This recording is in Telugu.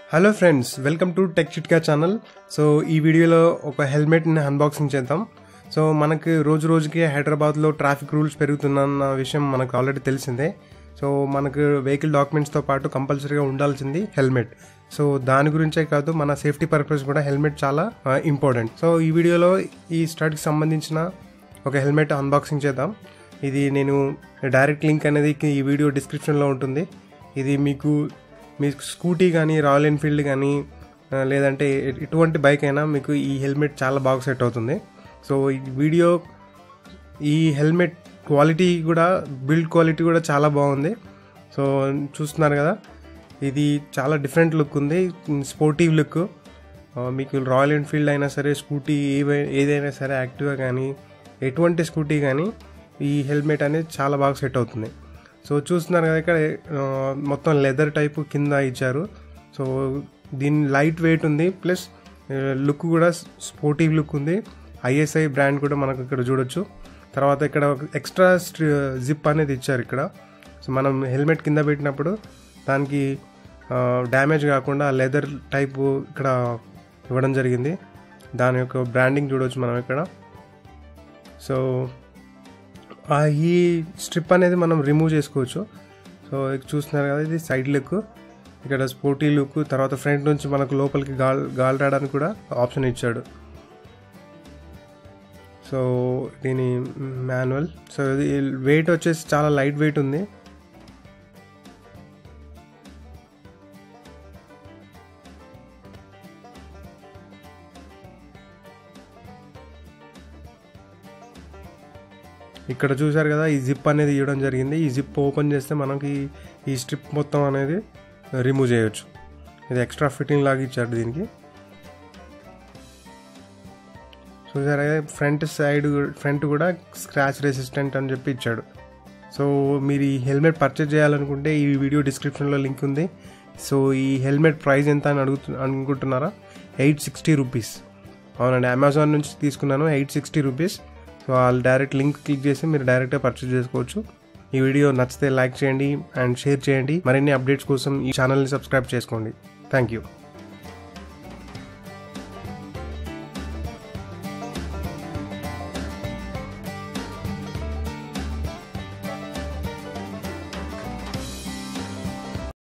hello friends welcome to tech Chitka channel so ఈ వీడియోలో ఒక హెల్మెట్ని అన్బాక్సింగ్ చేద్దాం సో మనకు రోజు రోజుకి హైదరాబాద్లో ట్రాఫిక్ రూల్స్ పెరుగుతున్న విషయం మనకు ఆల్రెడీ తెలిసిందే సో మనకు వెహికల్ డాక్యుమెంట్స్తో పాటు కంపల్సరీగా ఉండాల్సింది హెల్మెట్ సో దాని గురించే కాదు మన సేఫ్టీ పర్పస్ కూడా హెల్మెట్ చాలా ఇంపార్టెంట్ సో ఈ వీడియోలో ఈ స్టార్ట్కి సంబంధించిన ఒక హెల్మెట్ అన్బాక్సింగ్ చేద్దాం ఇది నేను డైరెక్ట్ లింక్ అనేది ఈ వీడియో డిస్క్రిప్షన్లో ఉంటుంది ఇది మీకు మీ స్కూటీ కానీ రాయల్ ఎన్ఫీల్డ్ కానీ ఆ, లేదంటే ఎ- ఎటువంటి బైక్ అయినా మీకు ఈ హెల్మెట్ చాలా బాగా సెట్ అవుతుంది సో ఈ వీడియో ఈ హెల్మెట్ క్వాలిటీ కూడా బిల్డ్ క్వాలిటీ కూడా చాలా బాగుంది సో చూస్తున్నారు కదా ఇది చాలా డిఫరెంట్ లుక్ ఉంది స్పోర్టివ్ లుక్ మీకు రాయల్ ఎన్ఫీల్డ్ అయినా సరే స్కూటీ ఏవై ఏదైనా సరే యాక్టివా కానీ ఎటువంటి స్కూటీ కానీ ఈ హెల్మెట్ అనేది చాలా బాగా సెట్ అవుతుంది సో చూస్తున్నారు కదా ఇక్కడ ఆ, మొత్తం లెదర్ టైపు కింద ఇచ్చారు సో దీని లైట్ వెయిట్ ఉంది ప్లస్ లుక్ కూడా స్పోర్టివ్ లుక్ ఉంది ఐఎస్ఐ బ్రాండ్ కూడా మనకు ఇక్కడ చూడొచ్చు తర్వాత ఇక్కడ ఎక్స్ట్రా జిప్ అనేది ఇచ్చారు ఇక్కడ సో మనం హెల్మెట్ కింద పెట్టినప్పుడు దానికి డ్యామేజ్ కాకుండా లెదర్ టైపు ఇక్కడ ఇవ్వడం జరిగింది దాని యొక్క బ్రాండింగ్ చూడవచ్చు మనం ఇక్కడ సో ఆ ఈ స్ట్రిప్ అనేది మనం రిమూవ్ చేసుకోవచ్చు సో ఇక చూస్తున్నారు కదా ఇది సైడ్ లుక్ ఇక్కడ స్పోర్టీ లుక్ తర్వాత ఫ్రంట్ నుంచి మనకు లోపలికి గాల్ గాలి రావడానికి కూడా ఆప్షన్ ఇచ్చాడు సో దీని మాన్యువల్ సో ఇది వెయిట్ వచ్చేసి చాలా లైట్ వెయిట్ ఉంది ఇక్కడ చూసారు కదా ఈ జిప్ అనేది ఇవ్వడం జరిగింది ఈ జిప్ ఓపెన్ చేస్తే మనకి ఈ స్ట్రిప్ మొత్తం అనేది రిమూవ్ చేయొచ్చు ఇది ఎక్స్ట్రా ఫిట్టింగ్ లాగా ఇచ్చాడు దీనికి చూసారా ఫ్రంట్ సైడ్ ఫ్రంట్ కూడా స్క్రాచ్ రెసిస్టెంట్ అని చెప్పి ఇచ్చాడు సో మీరు ఈ హెల్మెట్ పర్చేజ్ చేయాలనుకుంటే ఈ వీడియో డిస్క్రిప్షన్లో లింక్ ఉంది సో ఈ హెల్మెట్ ప్రైస్ ఎంత అని అడుగుతు అనుకుంటున్నారా ఎయిట్ సిక్స్టీ రూపీస్ అవునండి అమెజాన్ నుంచి తీసుకున్నాను ఎయిట్ సిక్స్టీ రూపీస్ సో వాళ్ళు డైరెక్ట్ లింక్ క్లిక్ చేసి మీరు డైరెక్ట్గా పర్చేజ్ చేసుకోవచ్చు ఈ వీడియో నచ్చితే లైక్ చేయండి అండ్ షేర్ చేయండి మరిన్ని అప్డేట్స్ కోసం ఈ ఛానల్ని సబ్స్క్రైబ్ చేసుకోండి థ్యాంక్ యూ